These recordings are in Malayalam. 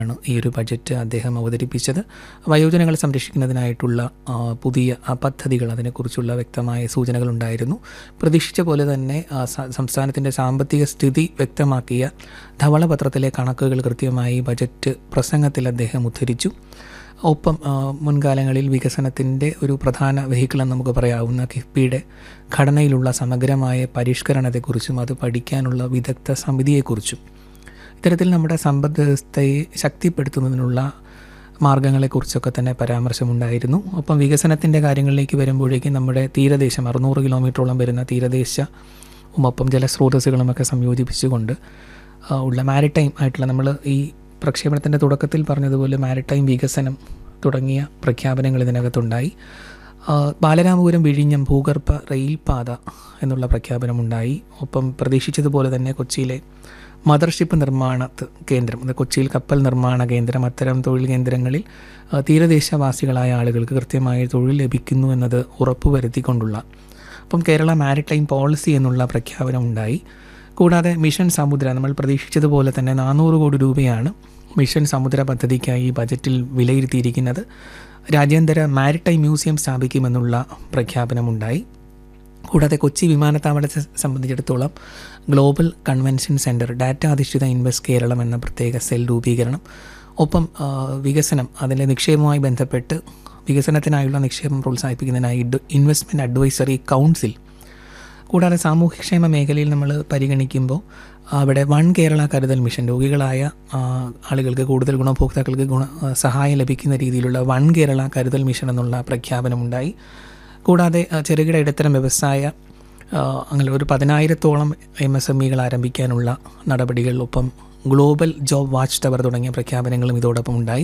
ആണ് ഈ ഒരു ബജറ്റ് അദ്ദേഹം അവതരിപ്പിച്ചത് വയോജനങ്ങളെ സംരക്ഷിക്കുന്നതിനായിട്ടുള്ള ആ, പുതിയ ആ, പദ്ധതികൾ അതിനെക്കുറിച്ചുള്ള വ്യക്തമായ സൂചനകളുണ്ടായിരുന്നു പ്രതീക്ഷിച്ച പോലെ തന്നെ ആ, സ- സംസ്ഥാനത്തിൻ്റെ സാമ്പത്തിക സ്ഥിതി വ്യക്തമാക്കിയ ധവളപത്രത്തിലെ കണക്കുകൾ കൃത്യമായി ബജറ്റ് പ്രസംഗത്തിൽ അദ്ദേഹം ഉദ്ധരിച്ചു ഒപ്പം ആ, മുൻകാലങ്ങളിൽ വികസനത്തിൻ്റെ ഒരു പ്രധാന വെഹിക്കിളെന്ന് നമുക്ക് പറയാവുന്ന കിഫ്ബിയുടെ ഘടനയിലുള്ള സമഗ്രമായ പരിഷ്കരണത്തെക്കുറിച്ചും അത് പഠിക്കാനുള്ള വിദഗ്ധ സമിതിയെക്കുറിച്ചും ഇത്തരത്തിൽ നമ്മുടെ സമ്പദ് വ്യവസ്ഥയെ ശക്തിപ്പെടുത്തുന്നതിനുള്ള മാർഗങ്ങളെക്കുറിച്ചൊക്കെ തന്നെ പരാമർശമുണ്ടായിരുന്നു ഒപ്പം വികസനത്തിൻ്റെ കാര്യങ്ങളിലേക്ക് വരുമ്പോഴേക്കും നമ്മുടെ തീരദേശം അറുന്നൂറ് കിലോമീറ്ററോളം വരുന്ന തീരദേശ ഒപ്പം ജലസ്രോതസ്സുകളുമൊക്കെ സംയോജിപ്പിച്ചുകൊണ്ട് ആ, ഉള്ള മാരിടൈം ആയിട്ടുള്ള നമ്മൾ ഈ പ്രക്ഷേപണത്തിൻ്റെ തുടക്കത്തിൽ പറഞ്ഞതുപോലെ മാരിടൈം വികസനം തുടങ്ങിയ പ്രഖ്യാപനങ്ങൾ ഇതിനകത്തുണ്ടായി ആ, ബാലരാമപുരം വിഴിഞ്ഞം ഭൂഗർഭ റെയിൽപാത എന്നുള്ള പ്രഖ്യാപനമുണ്ടായി ഒപ്പം പ്രതീക്ഷിച്ചതുപോലെ തന്നെ കൊച്ചിയിലെ മദർഷിപ്പ് നിർമ്മാണ ത- കേന്ദ്രം അത് കൊച്ചിയിൽ കപ്പൽ നിർമ്മാണ കേന്ദ്രം അത്തരം തൊഴിൽ കേന്ദ്രങ്ങളിൽ ആ, തീരദേശവാസികളായ ആളുകൾക്ക് കൃത്യമായ തൊഴിൽ ലഭിക്കുന്നു എന്നത് ഉറപ്പുവരുത്തിക്കൊണ്ടുള്ള അപ്പം കേരള മാരിടൈം പോളിസി എന്നുള്ള പ്രഖ്യാപനം ഉണ്ടായി കൂടാതെ മിഷൻ സമുദ്ര നമ്മൾ പ്രതീക്ഷിച്ചതുപോലെ തന്നെ നാനൂറ് കോടി രൂപയാണ് മിഷൻ സമുദ്ര പദ്ധതിക്കായി ഈ ബജറ്റിൽ വിലയിരുത്തിയിരിക്കുന്നത് രാജ്യാന്തര മാരിടൈം മ്യൂസിയം സ്ഥാപിക്കുമെന്നുള്ള പ്രഖ്യാപനമുണ്ടായി കൂടാതെ കൊച്ചി വിമാനത്താവളത്തെ സംബന്ധിച്ചിടത്തോളം ഗ്ലോബൽ കൺവെൻഷൻ സെൻറ്റർ ഡാറ്റ അധിഷ്ഠിത ഇൻവെസ്റ്റ് കേരളം എന്ന പ്രത്യേക സെൽ രൂപീകരണം ഒപ്പം ആ, വികസനം അതിൻ്റെ നിക്ഷേപവുമായി ബന്ധപ്പെട്ട് വികസനത്തിനായുള്ള നിക്ഷേപം പ്രോത്സാഹിപ്പിക്കുന്നതിനായി ഇഡ്- ഇൻവെസ്റ്റ്മെൻറ്റ് അഡ്വൈസറി കൗൺസിൽ കൂടാതെ സാമൂഹ്യക്ഷേമ മേഖലയിൽ നമ്മൾ പരിഗണിക്കുമ്പോൾ അവിടെ വൺ കേരള കരുതൽ മിഷൻ രോഗികളായ ആ, ആളുകൾക്ക് കൂടുതൽ ഗുണഭോക്താക്കൾക്ക് ഗുണ ആ, സഹായം ലഭിക്കുന്ന രീതിയിലുള്ള വൺ കേരള കരുതൽ മിഷൻ എന്നുള്ള പ്രഖ്യാപനമുണ്ടായി കൂടാതെ ആ, ചെറുകിട ഇടത്തരം വ്യവസായ ആ, അങ്ങനെ ഒരു പതിനായിരത്തോളം എം എസ് എം ഇകൾ ആരംഭിക്കാനുള്ള നടപടികൾ ഒപ്പം ഗ്ലോബൽ ജോബ് വാച്ച് ടവർ തുടങ്ങിയ പ്രഖ്യാപനങ്ങളും ഇതോടൊപ്പം ഉണ്ടായി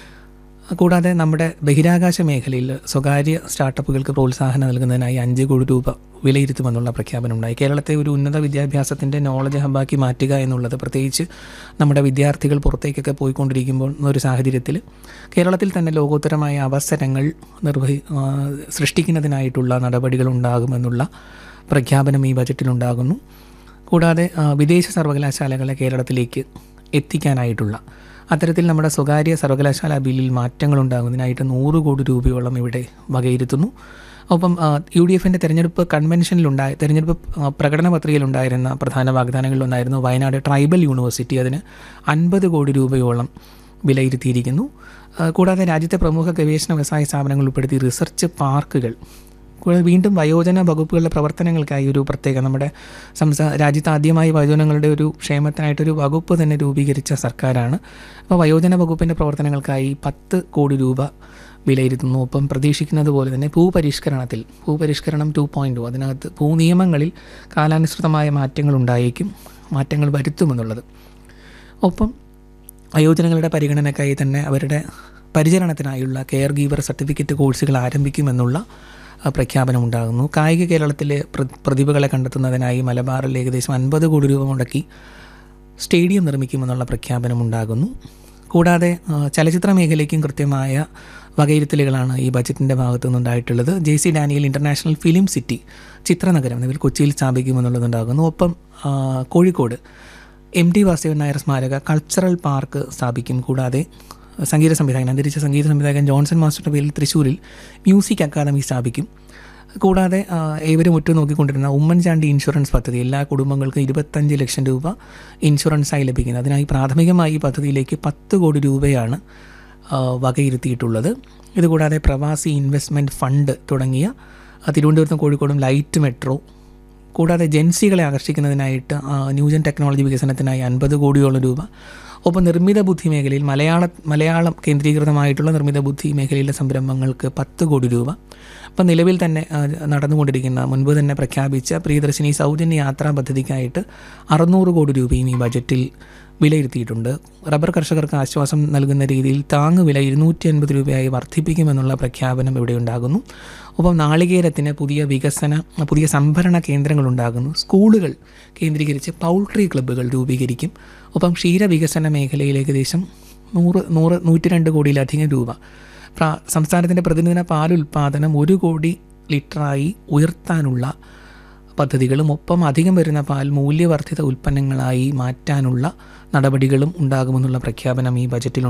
കൂടാതെ നമ്മുടെ ബഹിരാകാശ മേഖലയിൽ സ്വകാര്യ സ്റ്റാർട്ടപ്പുകൾക്ക് പ്രോത്സാഹനം നൽകുന്നതിനായി അഞ്ച് കോടി രൂപ വിലയിരുത്തുമെന്നുള്ള പ്രഖ്യാപനം ഉണ്ടായി കേരളത്തെ ഒരു ഉന്നത വിദ്യാഭ്യാസത്തിൻ്റെ നോളജ് ഹബ്ബാക്കി മാറ്റുക എന്നുള്ളത് പ്രത്യേകിച്ച് നമ്മുടെ വിദ്യാർത്ഥികൾ പുറത്തേക്കൊക്കെ പോയിക്കൊണ്ടിരിക്കുമ്പോൾ ഒരു സാഹചര്യത്തിൽ കേരളത്തിൽ തന്നെ ലോകോത്തരമായ അവസരങ്ങൾ നിർവഹി ആ, സൃഷ്ടിക്കുന്നതിനായിട്ടുള്ള നടപടികൾ ഉണ്ടാകുമെന്നുള്ള പ്രഖ്യാപനം ഈ ബജറ്റിലുണ്ടാകുന്നു കൂടാതെ ആ, വിദേശ സർവകലാശാലകളെ കേരളത്തിലേക്ക് എത്തിക്കാനായിട്ടുള്ള അത്തരത്തിൽ നമ്മുടെ സ്വകാര്യ സർവകലാശാല ബില്ലിൽ മാറ്റങ്ങൾ ഉണ്ടാകുന്നതിനായിട്ട് നൂറ് കോടി രൂപയോളം ഇവിടെ വകയിരുത്തുന്നു ഒപ്പം ആ, യു ഡി എഫിൻ്റെ തെരഞ്ഞെടുപ്പ് കൺവെൻഷനിലുണ്ടായ തെരഞ്ഞെടുപ്പ് ആ, പ്രകടന പത്രികയിലുണ്ടായിരുന്ന പ്രധാന വാഗ്ദാനങ്ങളിലൊന്നായിരുന്നു വയനാട് ട്രൈബൽ യൂണിവേഴ്സിറ്റി അതിന് അൻപത് കോടി രൂപയോളം വിലയിരുത്തിയിരിക്കുന്നു ആ, കൂടാതെ രാജ്യത്തെ പ്രമുഖ ഗവേഷണ വ്യവസായ സ്ഥാപനങ്ങൾ ഉൾപ്പെടുത്തി റിസർച്ച് പാർക്കുകൾ കൂടാതെ വീണ്ടും വയോജന വകുപ്പുകളുടെ പ്രവർത്തനങ്ങൾക്കായി ഒരു പ്രത്യേക നമ്മുടെ സംസ്ഥാന രാജ്യത്ത് ആദ്യമായി വയോജനങ്ങളുടെ ഒരു ക്ഷേമത്തിനായിട്ടൊരു വകുപ്പ് തന്നെ രൂപീകരിച്ച സർക്കാരാണ് അപ്പോൾ വയോജന വകുപ്പിൻ്റെ പ്രവർത്തനങ്ങൾക്കായി പത്ത് കോടി രൂപ വിലയിരുത്തുന്നു ഒപ്പം പ്രതീക്ഷിക്കുന്നത് പോലെ തന്നെ ഭൂപരിഷ്കരണത്തിൽ ഭൂപരിഷ്കരണം ടു പോയിൻറ്റ് അതിനകത്ത് ഭൂനിയമങ്ങളിൽ കാലാനുസൃതമായ മാറ്റങ്ങൾ ഉണ്ടായേക്കും മാറ്റങ്ങൾ വരുത്തുമെന്നുള്ളത് ഒപ്പം വയോജനങ്ങളുടെ പരിഗണനയ്ക്കായി തന്നെ അവരുടെ പരിചരണത്തിനായുള്ള കെയർ ഗീവർ സർട്ടിഫിക്കറ്റ് കോഴ്സുകൾ ആരംഭിക്കുമെന്നുള്ള ആ, പ്രഖ്യാപനമുണ്ടാകുന്നു കായിക കേരളത്തിലെ പ്ര- പ്രതിഭകളെ കണ്ടെത്തുന്നതിനായി മലബാറിൽ ഏകദേശം അൻപത് കോടി രൂപ മുടക്കി സ്റ്റേഡിയം നിർമ്മിക്കുമെന്നുള്ള പ്രഖ്യാപനമുണ്ടാകുന്നു കൂടാതെ ആ, ചലച്ചിത്ര മേഖലയ്ക്കും കൃത്യമായ വകയിരുത്തലുകളാണ് ഈ ബജറ്റിൻ്റെ ഭാഗത്തു നിന്നുണ്ടായിട്ടുള്ളത് J C Daniel international film city ചിത്രനഗരം നിലവിൽ കൊച്ചിയിൽ സ്ഥാപിക്കുമെന്നുള്ളതുണ്ടാകുന്നു ഒപ്പം ആ, കോഴിക്കോട് എം ടി വാസുദേവൻ നായർ സ്മാരക കൾച്ചറൽ പാർക്ക് സ്ഥാപിക്കും കൂടാതെ സംഗീത സംവിധായകൻ അന്തരിച്ച സംഗീത സംവിധായകൻ ജോൺസൺ മാസ്റ്ററുടെ പേരിൽ തൃശ്ശൂരിൽ മ്യൂസിക് അക്കാദമി സ്ഥാപിക്കും കൂടാതെ ആ, ഏവരും ഉറ്റുനോക്കിക്കൊണ്ടിരുന്ന ഉമ്മൻചാണ്ടി ഇൻഷുറൻസ് പദ്ധതി എല്ലാ കുടുംബങ്ങൾക്കും ഇരുപത്തഞ്ച് ലക്ഷം രൂപ ഇൻഷുറൻസായി ലഭിക്കുന്നത് അതിനായി പ്രാഥമികമായി ഈ പദ്ധതിയിലേക്ക് പത്ത് കോടി രൂപയാണ് ആ, വകയിരുത്തിയിട്ടുള്ളത് ഇതുകൂടാതെ പ്രവാസി ഇൻവെസ്റ്റ്മെൻറ്റ് ഫണ്ട് തുടങ്ങിയ ആ, തിരുവനന്തപുരത്തും കോഴിക്കോടും ലൈറ്റ് മെട്രോ കൂടാതെ ജൻസികളെ ആകർഷിക്കുന്നതിനായിട്ട് ആ, ന്യൂജൻ ടെക്നോളജി വികസനത്തിനായി അൻപത് കോടിയോളം രൂപ ഒപ്പം നിർമ്മിത ബുദ്ധി മേഖലയിൽ മലയാള മലയാളം കേന്ദ്രീകൃതമായിട്ടുള്ള നിർമ്മിത ബുദ്ധി മേഖലയിലെ സംരംഭങ്ങൾക്ക് പത്ത് കോടി രൂപ അപ്പം നിലവിൽ തന്നെ ആ, നടന്നുകൊണ്ടിരിക്കുന്ന മുൻപ് തന്നെ പ്രഖ്യാപിച്ച പ്രിയദർശിനി സൗജന്യ യാത്രാ പദ്ധതിക്കായിട്ട് അറുന്നൂറ് കോടി രൂപയും ഈ ബജറ്റിൽ വിലയിരുത്തിയിട്ടുണ്ട് റബ്ബർ കർഷകർക്ക് ആശ്വാസം നൽകുന്ന രീതിയിൽ താങ്ങുവില ഇരുന്നൂറ്റി അൻപത് രൂപയായി വർദ്ധിപ്പിക്കുമെന്നുള്ള പ്രഖ്യാപനം ഇവിടെ ഉണ്ടാകുന്നു ഒപ്പം നാളികേരത്തിന് പുതിയ വികസന പുതിയ സംഭരണ കേന്ദ്രങ്ങൾ ഉണ്ടാകുന്നു സ്കൂളുകൾ കേന്ദ്രീകരിച്ച് പൗൾട്രി ക്ലബ്ബുകൾ രൂപീകരിക്കും ഒപ്പം ക്ഷീരവികസന മേഖലയിൽ ഏകദേശം നൂറ് നൂറ് നൂറ്റി രണ്ട് കോടിയിലധികം രൂപ പ്രാ- സംസ്ഥാനത്തിൻ്റെ പ്രതിദിന പാലുൽപാദനം ഒരു കോടി ലിറ്ററായി ഉയർത്താനുള്ള പദ്ധതികളും ഒപ്പം അധികം വരുന്ന പാൽ മൂല്യവർദ്ധിത ഉൽപ്പന്നങ്ങളായി മാറ്റാനുള്ള നടപടികളും ഉണ്ടാകുമെന്നുള്ള പ്രഖ്യാപനം ഈ ബജറ്റിൽ